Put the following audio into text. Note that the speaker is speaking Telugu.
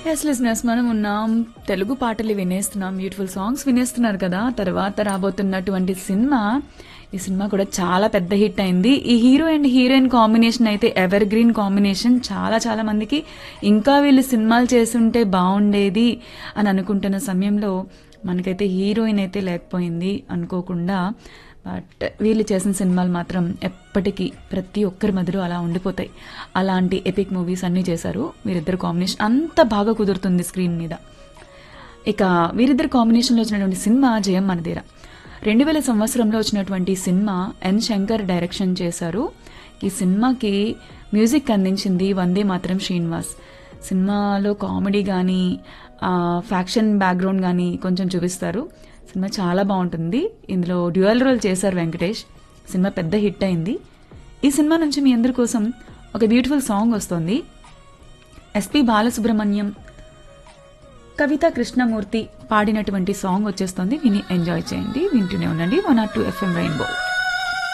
ఎస్ లిజినెస్ మనం ఉన్నాం తెలుగు పాటలు వినేస్తున్నాం బ్యూటిఫుల్ సాంగ్స్ వినేస్తున్నారు కదా తర్వాత రాబోతున్నటువంటి సినిమా ఈ సినిమా కూడా చాలా పెద్ద హిట్ అయింది ఈ హీరో అండ్ హీరోయిన్ కాంబినేషన్ అయితే ఎవర్ గ్రీన్ కాంబినేషన్ చాలా చాలా మందికి ఇంకా వీళ్ళు సినిమాలు చేస్తుంటే బాగుండేది అని అనుకుంటున్న సమయంలో మనకైతే హీరోయిన్ అయితే లేకపోయింది అనుకోకుండా బట్ వీళ్ళు చేసిన సినిమాలు మాత్రం ఎప్పటికీ ప్రతి ఒక్కరి మధ్యలో అలా ఉండిపోతాయి అలాంటి ఎపిక్ మూవీస్ అన్నీ చేశారు వీరిద్దరు కాంబినేషన్ అంత బాగా కుదురుతుంది స్క్రీన్ మీద ఇక వీరిద్దరు కాంబినేషన్లో వచ్చినటువంటి సినిమా జయం మనదేరా రెండు వేల సంవత్సరంలో వచ్చినటువంటి సినిమా ఎన్ శంకర్ డైరెక్షన్ చేశారు ఈ సినిమాకి మ్యూజిక్ అందించింది వందే మాత్రం శ్రీనివాస్ సినిమాలో కామెడీ కానీ ఫ్యాక్షన్ బ్యాక్గ్రౌండ్ కానీ కొంచెం చూపిస్తారు సినిమా చాలా బాగుంటుంది ఇందులో డ్యూయల్ రోల్ చేశారు వెంకటేష్ సినిమా పెద్ద హిట్ అయింది ఈ సినిమా నుంచి మీ అందరి కోసం ఒక బ్యూటిఫుల్ సాంగ్ వస్తుంది ఎస్పి బాలసుబ్రహ్మణ్యం కవిత కృష్ణమూర్తి పాడినటువంటి సాంగ్ వచ్చేస్తుంది విని ఎంజాయ్ చేయండి వింటూనే ఉండండి one R two FM rainbow